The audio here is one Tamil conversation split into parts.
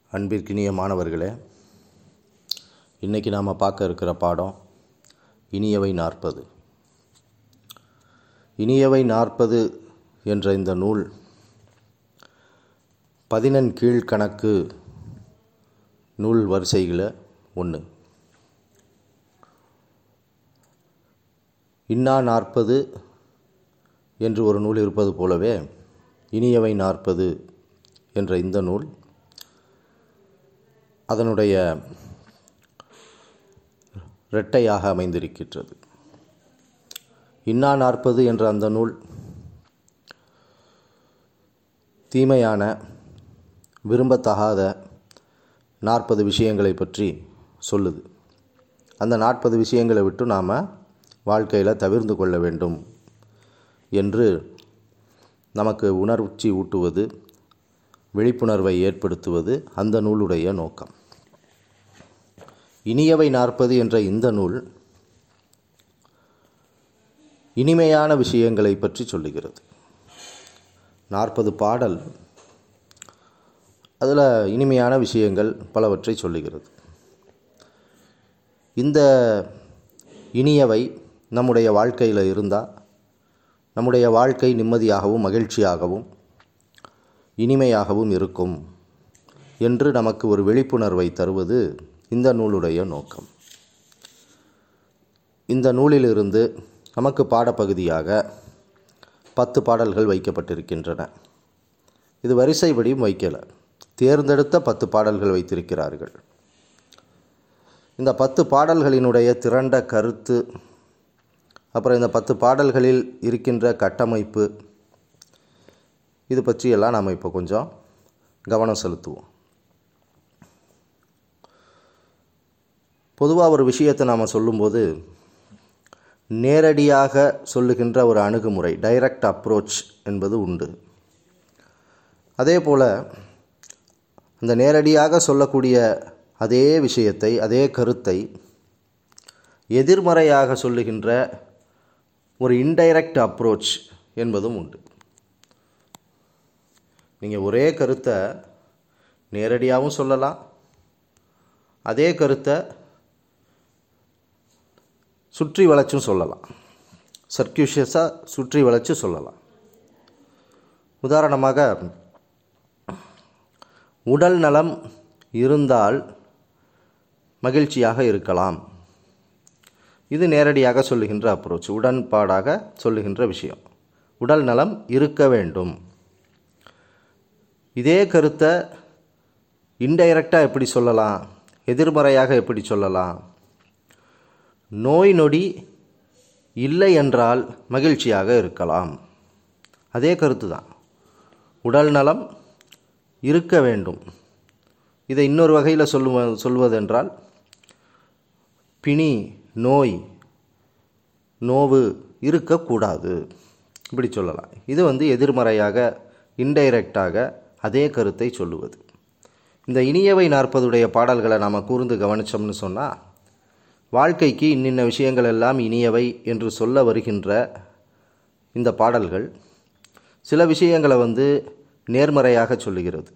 அன்பிற்கினிய மாணவர்களே இன்றைக்கி நாம் பார்க்க இருக்கிற பாடம் இனியவை நாற்பது இனியவை நாற்பது என்ற இந்த நூல் பதினெண் கீழ்கணக்கு நூல் வரிசையில் ஒன்று இன்னா நாற்பது என்று ஒரு நூல் இருப்பது போலவே இனியவை நாற்பது என்ற இந்த நூல் அதனுடைய இரட்டையாக அமைந்திருக்கின்றது இன்னா நாற்பது என்ற அந்த நூல் தீமையான விரும்பத்தகாத நாற்பது விஷயங்களை பற்றி சொல்லுது அந்த நாற்பது விஷயங்களை விட்டு நாம் வாழ்க்கையில் தவிர்ந்து கொள்ள வேண்டும் என்று நமக்கு உணர்ச்சி ஊட்டுவது விழிப்புணர்வை ஏற்படுத்துவது அந்த நூலுடைய நோக்கம் இனியவை நாற்பது என்ற இந்த நூல் இனிமையான விஷயங்களை பற்றி சொல்லுகிறது நாற்பது பாடல் அதில் இனிமையான விஷயங்கள் பலவற்றை சொல்லுகிறது இந்த இனியவை நம்முடைய வாழ்க்கையில் இருந்தால் நம்முடைய வாழ்க்கை நிம்மதியாகவும் மகிழ்ச்சியாகவும் இனிமையாகவும் இருக்கும் என்று நமக்கு ஒரு விழிப்புணர்வை தருவது இந்த நூலுடைய நோக்கம் இந்த நூலிலிருந்து நமக்கு பாடப்பகுதியாக பத்து பாடல்கள் வைக்கப்பட்டிருக்கின்றன இது வரிசைப்படியும் வைக்கலை தேர்ந்தெடுத்த பத்து பாடல்கள் வைத்திருக்கிறார்கள் இந்த பத்து பாடல்களினுடைய திரண்ட கருத்து அப்புறம் இந்த பத்து பாடல்களில் இருக்கின்ற கட்டமைப்பு இது பற்றியெல்லாம் நாம் இப்போ கொஞ்சம் கவனம் செலுத்துவோம் பொதுவாக ஒரு விஷயத்தை நாம் சொல்லும்போது நேரடியாக சொல்லுகின்ற ஒரு அணுகுமுறை டைரக்ட் அப்ரோச் என்பது உண்டு அதே போல் அந்த நேரடியாக சொல்லக்கூடிய அதே விஷயத்தை அதே கருத்தை எதிர்மறையாக சொல்லுகின்ற ஒரு இன்டைரக்ட் அப்ரோச் என்பதும் உண்டு நீங்கள் ஒரே கருத்தை நேரடியாகவும் சொல்லலாம் அதே கருத்தை சுற்றி வளைச்சும் சொல்லலாம் சர்க்கியூஷியஸாக சுற்றி வளைச்சு சொல்லலாம் உதாரணமாக உடல் நலம் இருந்தால் மகிழ்ச்சியாக இருக்கலாம் இது நேரடியாக சொல்லுகின்ற அப்ரோச் உடன்பாடாக சொல்லுகின்ற விஷயம் உடல் நலம் இருக்க வேண்டும் இதே கருத்தை இன்டைரக்டாக எப்படி சொல்லலாம் எதிர்மறையாக எப்படி சொல்லலாம் நோய் நொடி இல்லை என்றால் மகிழ்ச்சியாக இருக்கலாம் அதே கருத்து தான் உடல் நலம் இருக்க வேண்டும் இதை இன்னொரு வகையில் சொல்லுவ சொல்வதென்றால் பிணி நோய் நோவு இருக்கக்கூடாது இப்படி சொல்லலாம் இது வந்து எதிர்மறையாக இன்டைரக்டாக அதே கருத்தை சொல்லுவது இந்த இனியவை நாற்பதுடைய பாடல்களை நாம் கூர்ந்து கவனித்தோம்னு சொன்னால் வாழ்க்கைக்கு இன்னின்ன விஷயங்கள் எல்லாம் இனியவை என்று சொல்ல வருகின்ற இந்த பாடல்கள் சில விஷயங்களை வந்து நேர்மறையாக சொல்லுகிறது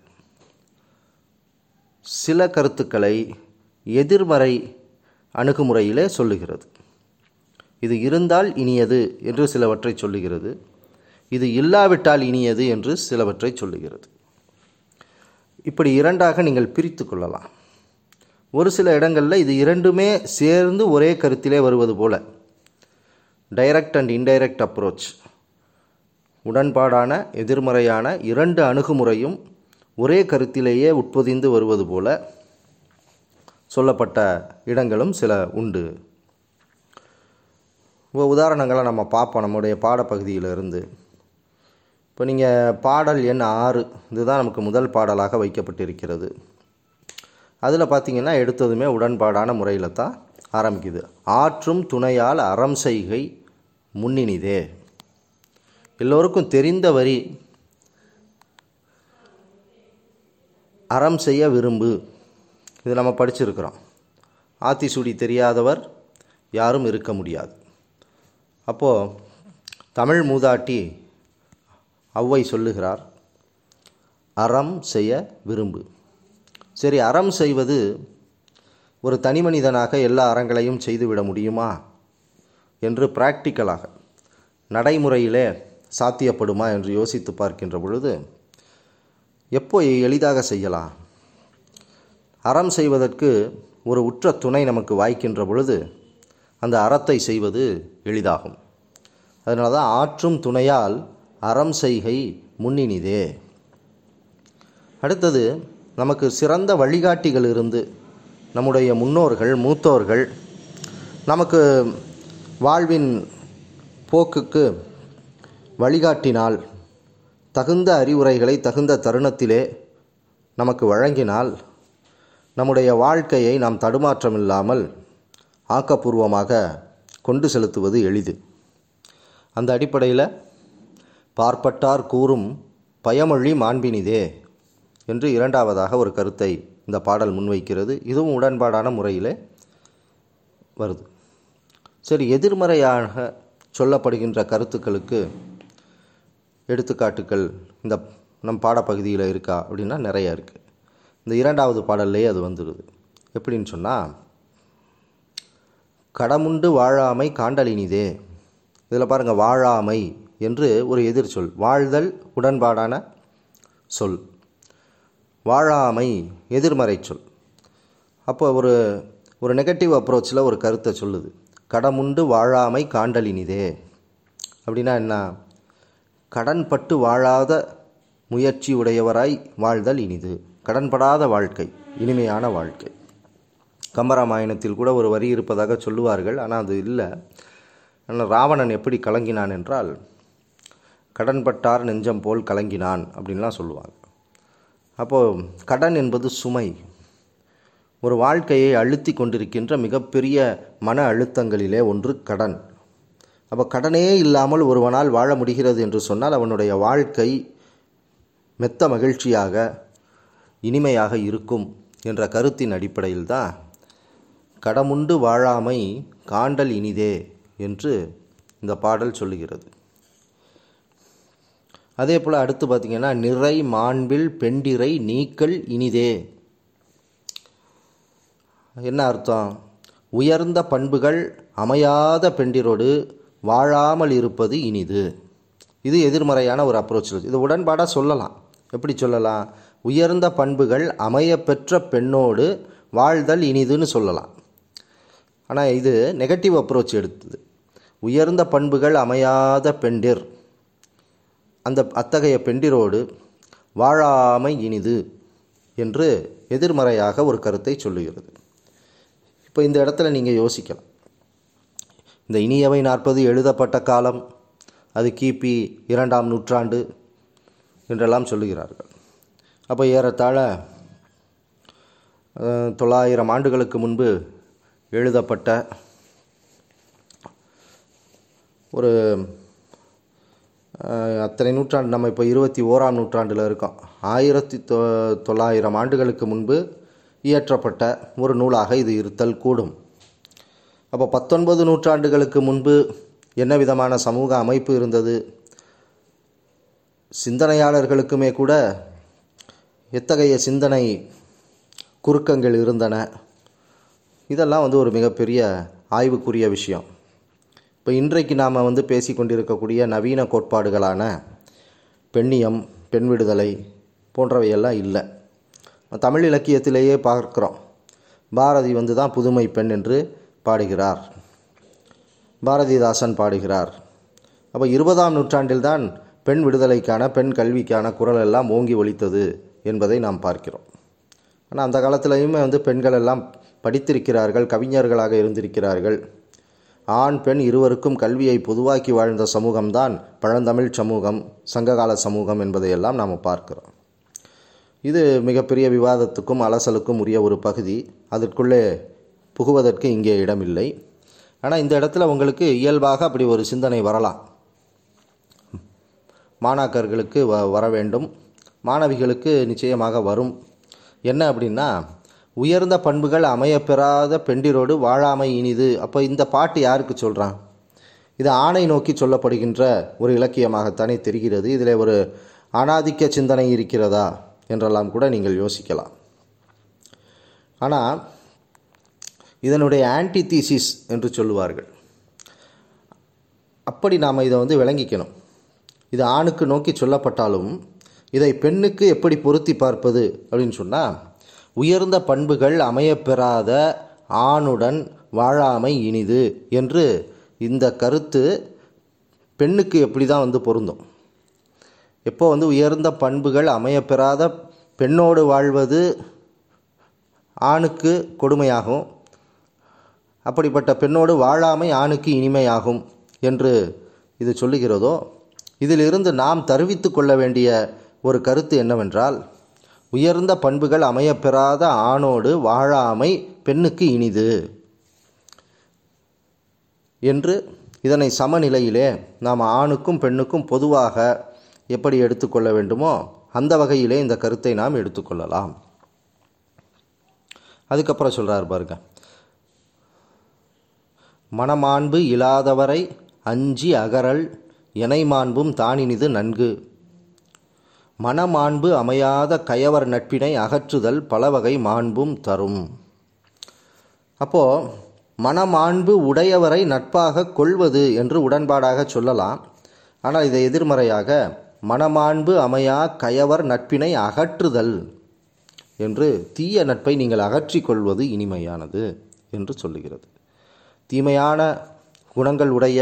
சில கருத்துக்களை எதிர்மறை அணுகுமுறையிலே சொல்லுகிறது இது இருந்தால் இனியது என்று சிலவற்றை சொல்லுகிறது இது இல்லாவிட்டால் இனியது என்று சிலவற்றை சொல்லுகிறது இப்படி இரண்டாக நீங்கள் பிரித்து கொள்ளலாம் ஒரு சில இடங்களில் இது இரண்டுமே சேர்ந்து ஒரே கருத்திலே வருவது போல டைரக்ட் அண்ட் இன்டைரக்ட் அப்ரோச் உடன்பாடான எதிர்மறையான இரண்டு அணுகுமுறையும் ஒரே கருத்திலேயே உட்பொதிந்து வருவது போல சொல்லப்பட்ட இடங்களும் சில உண்டு இப்போ உதாரணங்களை நம்ம பார்ப்போம் நம்முடைய பாடப்பகுதியிலிருந்து இப்போ நீங்கள் பாடல் எண் ஆறு இதுதான் நமக்கு முதல் பாடலாக வைக்கப்பட்டிருக்கிறது அதில் பார்த்திங்கன்னா எடுத்ததுமே உடன்பாடான முறையில் தான் ஆரம்பிக்குது ஆற்றும் துணையால் அறம் செய்கை முன்னினிதே எல்லோருக்கும் தெரிந்த வரி அறம் செய்ய விரும்பு இது நம்ம படிச்சிருக்கிறோம் ஆத்திசூடி தெரியாதவர் யாரும் இருக்க முடியாது அப்போது தமிழ் மூதாட்டி ஔவை சொல்லுகிறார் அறம் செய்ய விரும்பு சரி அறம் செய்வது ஒரு தனி மனிதனாக எல்லா அறங்களையும் செய்துவிட முடியுமா என்று பிராக்டிக்கலாக நடைமுறையிலே சாத்தியப்படுமா என்று யோசித்து பார்க்கின்ற பொழுது எப்போ எளிதாக செய்யலாம் அறம் செய்வதற்கு ஒரு உற்ற துணை நமக்கு வாய்க்கின்ற பொழுது அந்த அறத்தை செய்வது எளிதாகும் அதனால தான் ஆற்றும் துணையால் அறம் செய்கை முன்னினிதே அடுத்தது நமக்கு சிறந்த வழிகாட்டிகள் இருந்து நம்முடைய முன்னோர்கள் மூத்தோர்கள் நமக்கு வாழ்வின் போக்குக்கு வழிகாட்டினால் தகுந்த அறிவுரைகளை தகுந்த தருணத்திலே நமக்கு வழங்கினால் நம்முடைய வாழ்க்கையை நாம் தடுமாற்றமில்லாமல் ஆக்கப்பூர்வமாக கொண்டு செலுத்துவது எளிது அந்த அடிப்படையில் பார்ப்பட்டார் கூறும் பயமொழி மாண்பினிதே என்று இரண்டாவதாக ஒரு கருத்தை இந்த பாடல் முன்வைக்கிறது இதுவும் உடன்பாடான முறையிலே வருது சரி எதிர்மறையாக சொல்லப்படுகின்ற கருத்துக்களுக்கு எடுத்துக்காட்டுக்கள் இந்த நம் பாடப்பகுதியில் இருக்கா அப்படின்னா நிறைய இருக்குது இந்த இரண்டாவது பாடல்லையே அது வந்துடுது எப்படின்னு சொன்னால் கடமுண்டு வாழாமை காண்டலினிதே இதில் பாருங்கள் வாழாமை என்று ஒரு எதிர்ச்சொல் வாழ்தல் உடன்பாடான சொல் வாழாமை எதிர்மறை சொல் அப்போ ஒரு ஒரு நெகட்டிவ் அப்ரோச்சில் ஒரு கருத்தை சொல்லுது கடமுண்டு வாழாமை காண்டலினிதே அப்படின்னா என்ன கடன்பட்டு வாழாத முயற்சி உடையவராய் வாழ்தல் இனிது கடன்படாத வாழ்க்கை இனிமையான வாழ்க்கை கம்பராமாயணத்தில் கூட ஒரு வரி இருப்பதாக சொல்லுவார்கள் ஆனால் அது இல்லை ஆனால் ராவணன் எப்படி கலங்கினான் என்றால் கடன்பட்டார் நெஞ்சம் போல் கலங்கினான் அப்படின்லாம் சொல்லுவாங்க அப்போது கடன் என்பது சுமை ஒரு வாழ்க்கையை அழுத்தி கொண்டிருக்கின்ற மிகப்பெரிய மன அழுத்தங்களிலே ஒன்று கடன் அப்போ கடனே இல்லாமல் ஒருவனால் வாழ முடிகிறது என்று சொன்னால் அவனுடைய வாழ்க்கை மெத்த மகிழ்ச்சியாக இனிமையாக இருக்கும் என்ற கருத்தின் அடிப்படையில் தான் கடமுண்டு வாழாமை காண்டல் இனிதே என்று இந்த பாடல் சொல்லுகிறது அதே போல் அடுத்து பார்த்திங்கன்னா நிறை மாண்பில் பெண்டிரை நீக்கல் இனிதே என்ன அர்த்தம் உயர்ந்த பண்புகள் அமையாத பெண்டிரோடு வாழாமல் இருப்பது இனிது இது எதிர்மறையான ஒரு அப்ரோச் இது உடன்பாடாக சொல்லலாம் எப்படி சொல்லலாம் உயர்ந்த பண்புகள் அமையப்பெற்ற பெண்ணோடு வாழ்தல் இனிதுன்னு சொல்லலாம் ஆனால் இது நெகட்டிவ் அப்ரோச் எடுத்தது உயர்ந்த பண்புகள் அமையாத பெண்டிர் அந்த அத்தகைய பெண்டிரோடு வாழாமை இனிது என்று எதிர்மறையாக ஒரு கருத்தை சொல்லுகிறது இப்போ இந்த இடத்துல நீங்கள் யோசிக்கலாம் இந்த இனியவை நாற்பது எழுதப்பட்ட காலம் அது கிபி இரண்டாம் நூற்றாண்டு என்றெல்லாம் சொல்லுகிறார்கள் அப்போ ஏறத்தாழ தொள்ளாயிரம் ஆண்டுகளுக்கு முன்பு எழுதப்பட்ட ஒரு அத்தனை நூற்றாண்டு நம்ம இப்போ இருபத்தி ஓராம் நூற்றாண்டில் இருக்கோம் ஆயிரத்தி தொ தொள்ளாயிரம் ஆண்டுகளுக்கு முன்பு இயற்றப்பட்ட ஒரு நூலாக இது இருத்தல் கூடும் அப்போ பத்தொன்பது நூற்றாண்டுகளுக்கு முன்பு என்ன விதமான சமூக அமைப்பு இருந்தது சிந்தனையாளர்களுக்குமே கூட எத்தகைய சிந்தனை குறுக்கங்கள் இருந்தன இதெல்லாம் வந்து ஒரு மிகப்பெரிய ஆய்வுக்குரிய விஷயம் இப்போ இன்றைக்கு நாம் வந்து பேசி கொண்டிருக்கக்கூடிய நவீன கோட்பாடுகளான பெண்ணியம் பெண் விடுதலை போன்றவையெல்லாம் இல்லை தமிழ் இலக்கியத்திலேயே பார்க்குறோம் பாரதி வந்து தான் புதுமை பெண் என்று பாடுகிறார் பாரதிதாசன் பாடுகிறார் அப்போ இருபதாம் நூற்றாண்டில்தான் பெண் விடுதலைக்கான பெண் கல்விக்கான குரல் எல்லாம் ஓங்கி ஒலித்தது என்பதை நாம் பார்க்கிறோம் ஆனால் அந்த காலத்திலையுமே வந்து பெண்கள் எல்லாம் படித்திருக்கிறார்கள் கவிஞர்களாக இருந்திருக்கிறார்கள் ஆண் பெண் இருவருக்கும் கல்வியை பொதுவாக்கி வாழ்ந்த சமூகம்தான் பழந்தமிழ் சமூகம் சங்ககால சமூகம் என்பதையெல்லாம் நாம் பார்க்கிறோம் இது மிகப்பெரிய விவாதத்துக்கும் அலசலுக்கும் உரிய ஒரு பகுதி அதற்குள்ளே புகுவதற்கு இங்கே இடமில்லை ஆனால் இந்த இடத்துல உங்களுக்கு இயல்பாக அப்படி ஒரு சிந்தனை வரலாம் மாணாக்கர்களுக்கு வ வர வேண்டும் மாணவிகளுக்கு நிச்சயமாக வரும் என்ன அப்படின்னா உயர்ந்த பண்புகள் அமையப்பெறாத பெண்டிரோடு வாழாமை இனிது அப்போ இந்த பாட்டு யாருக்கு சொல்கிறான் இது ஆணை நோக்கி சொல்லப்படுகின்ற ஒரு இலக்கியமாகத்தானே தெரிகிறது இதில் ஒரு அனாதிக்க சிந்தனை இருக்கிறதா என்றெல்லாம் கூட நீங்கள் யோசிக்கலாம் ஆனால் இதனுடைய ஆன்டிதீசிஸ் என்று சொல்லுவார்கள் அப்படி நாம் இதை வந்து விளங்கிக்கணும் இது ஆணுக்கு நோக்கி சொல்லப்பட்டாலும் இதை பெண்ணுக்கு எப்படி பொருத்தி பார்ப்பது அப்படின்னு சொன்னால் உயர்ந்த பண்புகள் அமையப்பெறாத ஆணுடன் வாழாமை இனிது என்று இந்த கருத்து பெண்ணுக்கு எப்படி தான் வந்து பொருந்தும் எப்போ வந்து உயர்ந்த பண்புகள் அமையப்பெறாத பெண்ணோடு வாழ்வது ஆணுக்கு கொடுமையாகும் அப்படிப்பட்ட பெண்ணோடு வாழாமை ஆணுக்கு இனிமையாகும் என்று இது சொல்லுகிறதோ இதிலிருந்து நாம் தருவித்து கொள்ள வேண்டிய ஒரு கருத்து என்னவென்றால் உயர்ந்த பண்புகள் அமையப்பெறாத ஆணோடு வாழாமை பெண்ணுக்கு இனிது என்று இதனை சமநிலையிலே நாம் ஆணுக்கும் பெண்ணுக்கும் பொதுவாக எப்படி எடுத்துக்கொள்ள வேண்டுமோ அந்த வகையிலே இந்த கருத்தை நாம் எடுத்துக்கொள்ளலாம் அதுக்கப்புறம் சொல்கிறார் பாருங்க மனமாண்பு இல்லாதவரை அஞ்சி அகறல் எனை மாண்பும் தானினிது நன்கு மனமாண்பு அமையாத கயவர் நட்பினை அகற்றுதல் பலவகை மாண்பும் தரும் அப்போது மனமாண்பு உடையவரை நட்பாக கொள்வது என்று உடன்பாடாக சொல்லலாம் ஆனால் இதை எதிர்மறையாக மனமாண்பு அமையா கயவர் நட்பினை அகற்றுதல் என்று தீய நட்பை நீங்கள் அகற்றிக் கொள்வது இனிமையானது என்று சொல்லுகிறது தீமையான குணங்கள் உடைய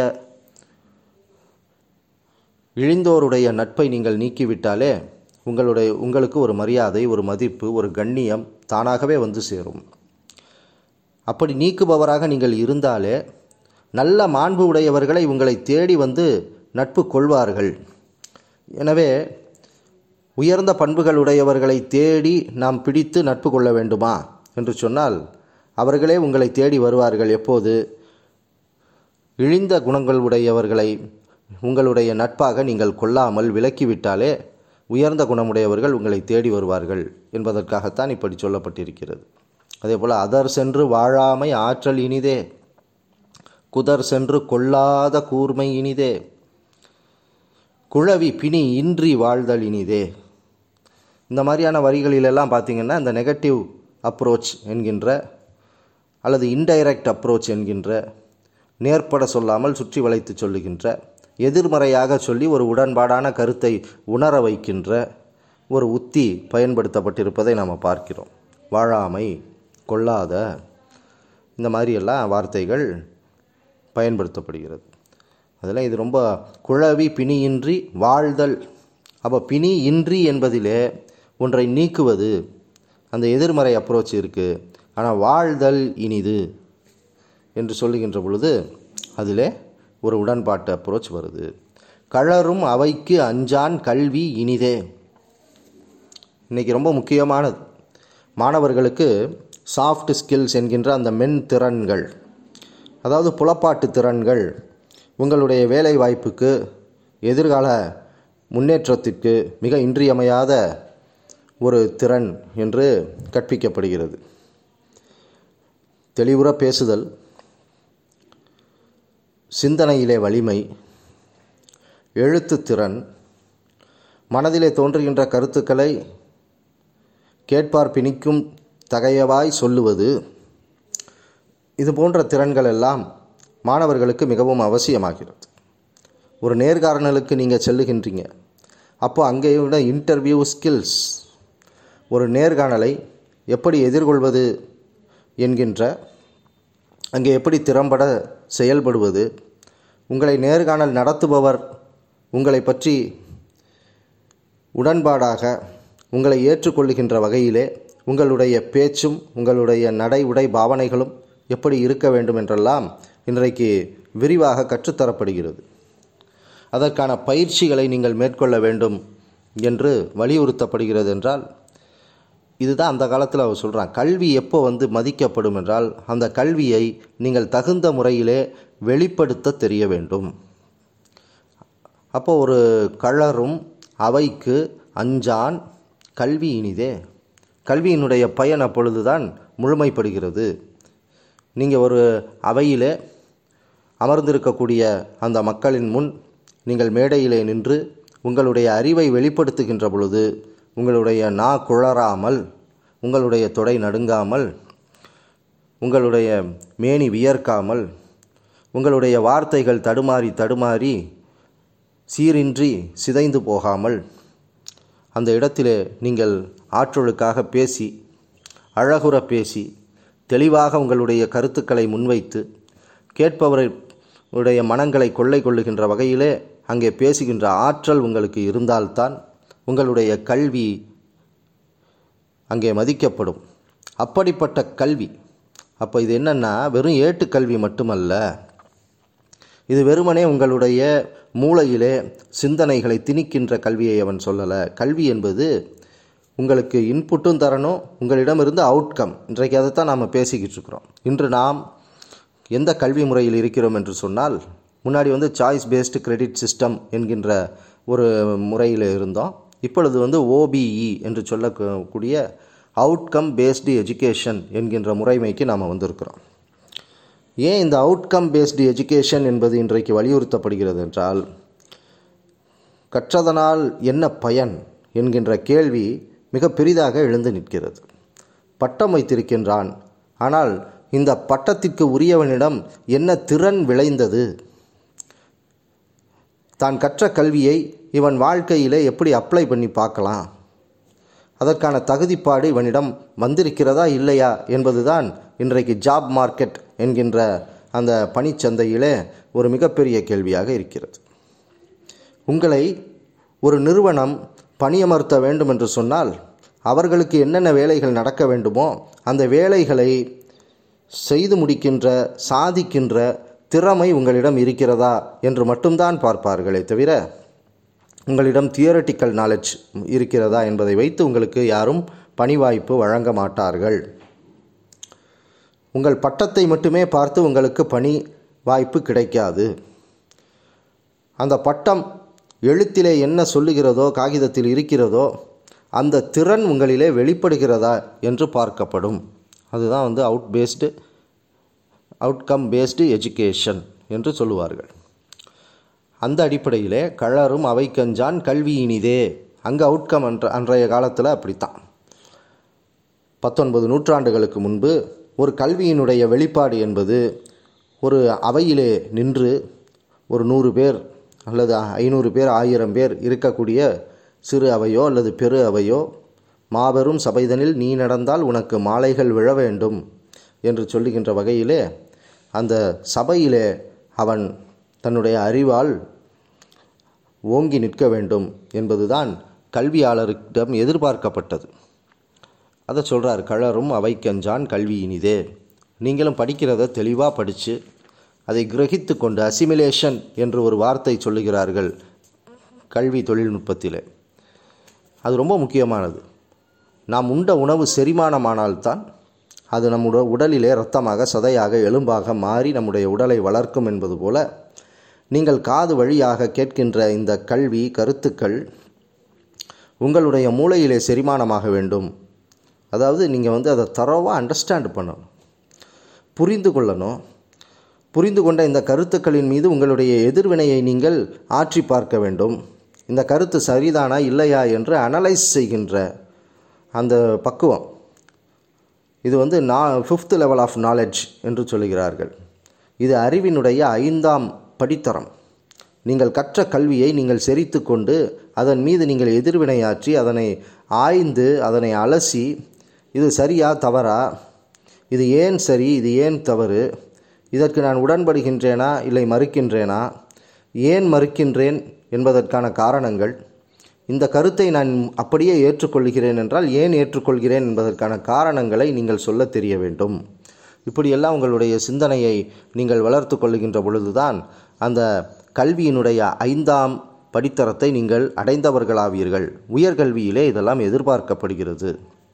இழிந்தோருடைய நட்பை நீங்கள் நீக்கிவிட்டாலே உங்களுடைய உங்களுக்கு ஒரு மரியாதை ஒரு மதிப்பு ஒரு கண்ணியம் தானாகவே வந்து சேரும் அப்படி நீக்குபவராக நீங்கள் இருந்தாலே நல்ல மாண்பு உடையவர்களை உங்களை தேடி வந்து நட்பு கொள்வார்கள் எனவே உயர்ந்த பண்புகள் உடையவர்களை தேடி நாம் பிடித்து நட்பு கொள்ள வேண்டுமா என்று சொன்னால் அவர்களே உங்களை தேடி வருவார்கள் எப்போது இழிந்த குணங்கள் உடையவர்களை உங்களுடைய நட்பாக நீங்கள் கொள்ளாமல் விலக்கிவிட்டாலே உயர்ந்த குணமுடையவர்கள் உங்களை தேடி வருவார்கள் என்பதற்காகத்தான் இப்படி சொல்லப்பட்டிருக்கிறது அதே போல் அதர் சென்று வாழாமை ஆற்றல் இனிதே குதர் சென்று கொள்ளாத கூர்மை இனிதே குழவி பிணி இன்றி வாழ்தல் இனிதே இந்த மாதிரியான வரிகளிலெல்லாம் பார்த்தீங்கன்னா இந்த நெகட்டிவ் அப்ரோச் என்கின்ற அல்லது இன்டைரக்ட் அப்ரோச் என்கின்ற நேர்பட சொல்லாமல் சுற்றி வளைத்து சொல்லுகின்ற எதிர்மறையாக சொல்லி ஒரு உடன்பாடான கருத்தை உணர வைக்கின்ற ஒரு உத்தி பயன்படுத்தப்பட்டிருப்பதை நாம் பார்க்கிறோம் வாழாமை கொள்ளாத இந்த மாதிரியெல்லாம் வார்த்தைகள் பயன்படுத்தப்படுகிறது அதில் இது ரொம்ப குழவி பிணியின்றி வாழ்தல் அப்போ பிணி இன்றி என்பதிலே ஒன்றை நீக்குவது அந்த எதிர்மறை அப்ரோச் இருக்குது ஆனால் வாழ்தல் இனிது என்று சொல்லுகின்ற பொழுது அதிலே ஒரு உடன்பாட்டு அப்ரோச் வருது கழரும் அவைக்கு அஞ்சான் கல்வி இனிதே இன்றைக்கி ரொம்ப முக்கியமானது மாணவர்களுக்கு சாஃப்ட் ஸ்கில்ஸ் என்கின்ற அந்த மென் திறன்கள் அதாவது புலப்பாட்டு திறன்கள் உங்களுடைய வேலை வாய்ப்புக்கு எதிர்கால முன்னேற்றத்திற்கு மிக இன்றியமையாத ஒரு திறன் என்று கற்பிக்கப்படுகிறது தெளிவுற பேசுதல் சிந்தனையிலே வலிமை எழுத்துத்திறன் மனதிலே தோன்றுகின்ற கருத்துக்களை கேட்பார் பிணிக்கும் தகையவாய் சொல்லுவது இது போன்ற திறன்கள் எல்லாம் மாணவர்களுக்கு மிகவும் அவசியமாகிறது ஒரு நேர்காணலுக்கு நீங்கள் செல்லுகின்றீங்க அப்போ அங்கே விட இன்டர்வியூ ஸ்கில்ஸ் ஒரு நேர்காணலை எப்படி எதிர்கொள்வது என்கின்ற அங்கே எப்படி திறம்பட செயல்படுவது உங்களை நேர்காணல் நடத்துபவர் உங்களை பற்றி உடன்பாடாக உங்களை ஏற்றுக்கொள்ளுகின்ற வகையிலே உங்களுடைய பேச்சும் உங்களுடைய நடை உடை பாவனைகளும் எப்படி இருக்க வேண்டும் என்றெல்லாம் இன்றைக்கு விரிவாக கற்றுத்தரப்படுகிறது அதற்கான பயிற்சிகளை நீங்கள் மேற்கொள்ள வேண்டும் என்று வலியுறுத்தப்படுகிறது என்றால் இதுதான் அந்த காலத்தில் அவர் சொல்கிறான் கல்வி எப்போ வந்து மதிக்கப்படும் என்றால் அந்த கல்வியை நீங்கள் தகுந்த முறையிலே வெளிப்படுத்த தெரிய வேண்டும் அப்போ ஒரு கழரும் அவைக்கு அஞ்சான் கல்வி இனிதே கல்வியினுடைய பயன் அப்பொழுதுதான் முழுமைப்படுகிறது நீங்கள் ஒரு அவையிலே அமர்ந்திருக்கக்கூடிய அந்த மக்களின் முன் நீங்கள் மேடையிலே நின்று உங்களுடைய அறிவை வெளிப்படுத்துகின்ற பொழுது உங்களுடைய நா குழறாமல் உங்களுடைய தொடை நடுங்காமல் உங்களுடைய மேனி வியர்க்காமல் உங்களுடைய வார்த்தைகள் தடுமாறி தடுமாறி சீரின்றி சிதைந்து போகாமல் அந்த இடத்திலே நீங்கள் ஆற்றலுக்காக பேசி அழகுற பேசி தெளிவாக உங்களுடைய கருத்துக்களை முன்வைத்து கேட்பவருடைய மனங்களை கொள்ளை கொள்ளுகின்ற வகையிலே அங்கே பேசுகின்ற ஆற்றல் உங்களுக்கு இருந்தால்தான் உங்களுடைய கல்வி அங்கே மதிக்கப்படும் அப்படிப்பட்ட கல்வி அப்போ இது என்னென்னா வெறும் ஏட்டுக்கல்வி மட்டுமல்ல இது வெறுமனே உங்களுடைய மூளையிலே சிந்தனைகளை திணிக்கின்ற கல்வியை அவன் சொல்லலை கல்வி என்பது உங்களுக்கு இன்புட்டும் தரணும் உங்களிடமிருந்து அவுட்கம் இன்றைக்கு அதைத்தான் நாம் பேசிக்கிட்டு இருக்கிறோம் இன்று நாம் எந்த கல்வி முறையில் இருக்கிறோம் என்று சொன்னால் முன்னாடி வந்து சாய்ஸ் பேஸ்டு கிரெடிட் சிஸ்டம் என்கின்ற ஒரு முறையில் இருந்தோம் இப்பொழுது வந்து ஓபிஇ என்று சொல்லக்கூடிய அவுட்கம் பேஸ்டு எஜுகேஷன் என்கின்ற முறைமைக்கு நாம் வந்திருக்கிறோம் ஏன் இந்த அவுட்கம் பேஸ்டு எஜுகேஷன் என்பது இன்றைக்கு வலியுறுத்தப்படுகிறது என்றால் கற்றதனால் என்ன பயன் என்கின்ற கேள்வி மிக பெரிதாக எழுந்து நிற்கிறது பட்டம் வைத்திருக்கின்றான் ஆனால் இந்த பட்டத்திற்கு உரியவனிடம் என்ன திறன் விளைந்தது தான் கற்ற கல்வியை இவன் வாழ்க்கையிலே எப்படி அப்ளை பண்ணி பார்க்கலாம் அதற்கான தகுதிப்பாடு இவனிடம் வந்திருக்கிறதா இல்லையா என்பதுதான் இன்றைக்கு ஜாப் மார்க்கெட் என்கின்ற அந்த பணிச்சந்தையிலே ஒரு மிகப்பெரிய கேள்வியாக இருக்கிறது உங்களை ஒரு நிறுவனம் பணியமர்த்த வேண்டும் என்று சொன்னால் அவர்களுக்கு என்னென்ன வேலைகள் நடக்க வேண்டுமோ அந்த வேலைகளை செய்து முடிக்கின்ற சாதிக்கின்ற திறமை உங்களிடம் இருக்கிறதா என்று மட்டும்தான் பார்ப்பார்களே தவிர உங்களிடம் தியரட்டிக்கல் நாலேஜ் இருக்கிறதா என்பதை வைத்து உங்களுக்கு யாரும் பணி வாய்ப்பு வழங்க மாட்டார்கள் உங்கள் பட்டத்தை மட்டுமே பார்த்து உங்களுக்கு பணி வாய்ப்பு கிடைக்காது அந்த பட்டம் எழுத்திலே என்ன சொல்லுகிறதோ காகிதத்தில் இருக்கிறதோ அந்த திறன் உங்களிலே வெளிப்படுகிறதா என்று பார்க்கப்படும் அதுதான் வந்து out based outcome based education என்று சொல்லுவார்கள் அந்த அடிப்படையிலே கழரும் அவை கஞ்சான் கல்வி இனிதே அங்கே அவுட்கம் அன்ற அன்றைய காலத்தில் அப்படித்தான் பத்தொன்பது நூற்றாண்டுகளுக்கு முன்பு ஒரு கல்வியினுடைய வெளிப்பாடு என்பது ஒரு அவையிலே நின்று ஒரு நூறு பேர் அல்லது ஐநூறு பேர் ஆயிரம் பேர் இருக்கக்கூடிய சிறு அவையோ அல்லது பெரு அவையோ மாபெரும் சபைதனில் நீ நடந்தால் உனக்கு மாலைகள் விழ வேண்டும் என்று சொல்லுகின்ற வகையிலே அந்த சபையிலே அவன் தன்னுடைய அறிவால் ஓங்கி நிற்க வேண்டும் என்பதுதான் கல்வியாளரிடம் எதிர்பார்க்கப்பட்டது அதை சொல்கிறார் கழரும் அவை கஞ்சான் கல்வி இனிதே நீங்களும் படிக்கிறத தெளிவாக படித்து அதை கிரகித்து கொண்டு அசிமிலேஷன் என்று ஒரு வார்த்தை சொல்லுகிறார்கள் கல்வி தொழில்நுட்பத்தில் அது ரொம்ப முக்கியமானது நாம் உண்ட உணவு செரிமானமானால்தான் அது நம்முடைய உடலிலே இரத்தமாக சதையாக எலும்பாக மாறி நம்முடைய உடலை வளர்க்கும் என்பது போல நீங்கள் காது வழியாக கேட்கின்ற இந்த கல்வி கருத்துக்கள் உங்களுடைய மூளையிலே செரிமானமாக வேண்டும் அதாவது நீங்கள் வந்து அதை தரோவாக அண்டர்ஸ்டாண்ட் பண்ணணும் புரிந்து கொள்ளணும் புரிந்து கொண்ட இந்த கருத்துக்களின் மீது உங்களுடைய எதிர்வினையை நீங்கள் ஆற்றி பார்க்க வேண்டும் இந்த கருத்து சரிதானா இல்லையா என்று அனலைஸ் செய்கின்ற அந்த பக்குவம் இது வந்து நா ஃபிஃப்த் லெவல் ஆஃப் நாலெட்ஜ் என்று சொல்லுகிறார்கள் இது அறிவினுடைய ஐந்தாம் படித்தரம் நீங்கள் கற்ற கல்வியை நீங்கள் செறித்து கொண்டு அதன் மீது நீங்கள் எதிர்வினையாற்றி அதனை ஆய்ந்து அதனை அலசி இது சரியா தவறா இது ஏன் சரி இது ஏன் தவறு இதற்கு நான் உடன்படுகின்றேனா இல்லை மறுக்கின்றேனா ஏன் மறுக்கின்றேன் என்பதற்கான காரணங்கள் இந்த கருத்தை நான் அப்படியே ஏற்றுக்கொள்கிறேன் என்றால் ஏன் ஏற்றுக்கொள்கிறேன் என்பதற்கான காரணங்களை நீங்கள் சொல்ல தெரிய வேண்டும் இப்படியெல்லாம் உங்களுடைய சிந்தனையை நீங்கள் வளர்த்து கொள்ளுகின்ற பொழுதுதான் அந்த கல்வியினுடைய ஐந்தாம் படித்தரத்தை நீங்கள் அடைந்தவர்களாவீர்கள் உயர்கல்வியிலே இதெல்லாம் எதிர்பார்க்கப்படுகிறது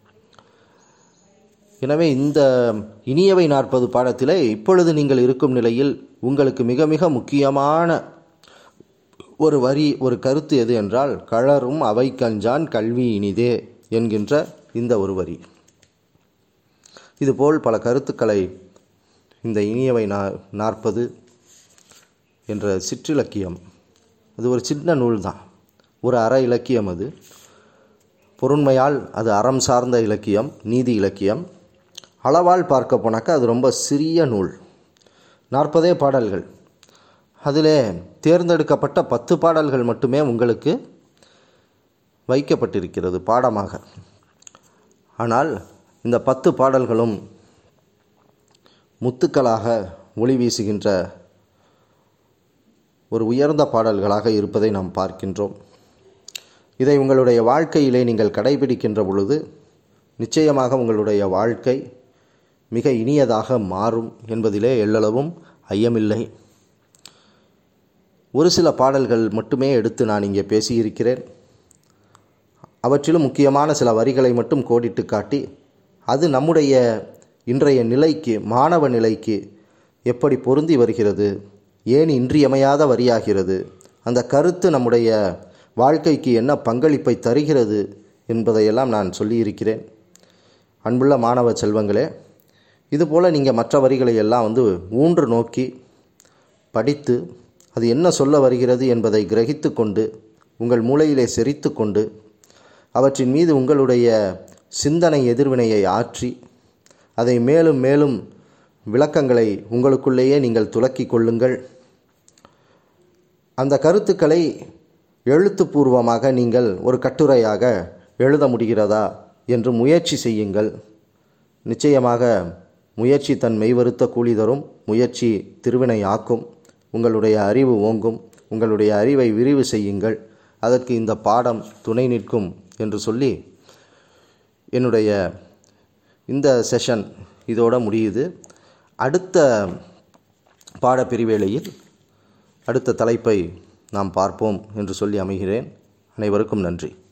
எனவே இந்த இனியவை நாற்பது பாடத்திலே இப்பொழுது நீங்கள் இருக்கும் நிலையில் உங்களுக்கு மிக மிக முக்கியமான ஒரு வரி ஒரு கருத்து எது என்றால் கழரும் அவை கஞ்சான் கல்வி இனிதே என்கின்ற இந்த ஒரு வரி இதுபோல் பல கருத்துக்களை இந்த இனியவை நா நாற்பது என்ற சிற்றிலக்கியம் அது ஒரு சின்ன நூல் தான் ஒரு அற இலக்கியம் அது பொருண்மையால் அது அறம் சார்ந்த இலக்கியம் நீதி இலக்கியம் அளவால் பார்க்க போனாக்கா அது ரொம்ப சிறிய நூல் நாற்பதே பாடல்கள் அதிலே தேர்ந்தெடுக்கப்பட்ட பத்து பாடல்கள் மட்டுமே உங்களுக்கு வைக்கப்பட்டிருக்கிறது பாடமாக ஆனால் இந்த பத்து பாடல்களும் முத்துக்களாக ஒளி வீசுகின்ற ஒரு உயர்ந்த பாடல்களாக இருப்பதை நாம் பார்க்கின்றோம் இதை உங்களுடைய வாழ்க்கையிலே நீங்கள் கடைபிடிக்கின்ற பொழுது நிச்சயமாக உங்களுடைய வாழ்க்கை மிக இனியதாக மாறும் என்பதிலே எள்ளளவும் ஐயமில்லை ஒரு சில பாடல்கள் மட்டுமே எடுத்து நான் இங்கே பேசியிருக்கிறேன் அவற்றிலும் முக்கியமான சில வரிகளை மட்டும் கோடிட்டு காட்டி அது நம்முடைய இன்றைய நிலைக்கு மாணவ நிலைக்கு எப்படி பொருந்தி வருகிறது ஏன் இன்றியமையாத வரியாகிறது அந்த கருத்து நம்முடைய வாழ்க்கைக்கு என்ன பங்களிப்பை தருகிறது என்பதையெல்லாம் நான் சொல்லியிருக்கிறேன் அன்புள்ள மாணவ செல்வங்களே இதுபோல் நீங்கள் மற்ற வரிகளை எல்லாம் வந்து ஊன்று நோக்கி படித்து அது என்ன சொல்ல வருகிறது என்பதை கிரகித்து கொண்டு உங்கள் மூளையிலே செறித்து கொண்டு அவற்றின் மீது உங்களுடைய சிந்தனை எதிர்வினையை ஆற்றி அதை மேலும் மேலும் விளக்கங்களை உங்களுக்குள்ளேயே நீங்கள் துலக்கிக் கொள்ளுங்கள் அந்த கருத்துக்களை எழுத்துப்பூர்வமாக நீங்கள் ஒரு கட்டுரையாக எழுத முடிகிறதா என்று முயற்சி செய்யுங்கள் நிச்சயமாக முயற்சி தன் மெய்வருத்த கூலி தரும் முயற்சி திருவினை ஆக்கும் உங்களுடைய அறிவு ஓங்கும் உங்களுடைய அறிவை விரிவு செய்யுங்கள் அதற்கு இந்த பாடம் துணை நிற்கும் என்று சொல்லி என்னுடைய இந்த செஷன் இதோட முடியுது அடுத்த பாடப்பிரிவேளையில் அடுத்த தலைப்பை நாம் பார்ப்போம் என்று சொல்லி அமைகிறேன் அனைவருக்கும் நன்றி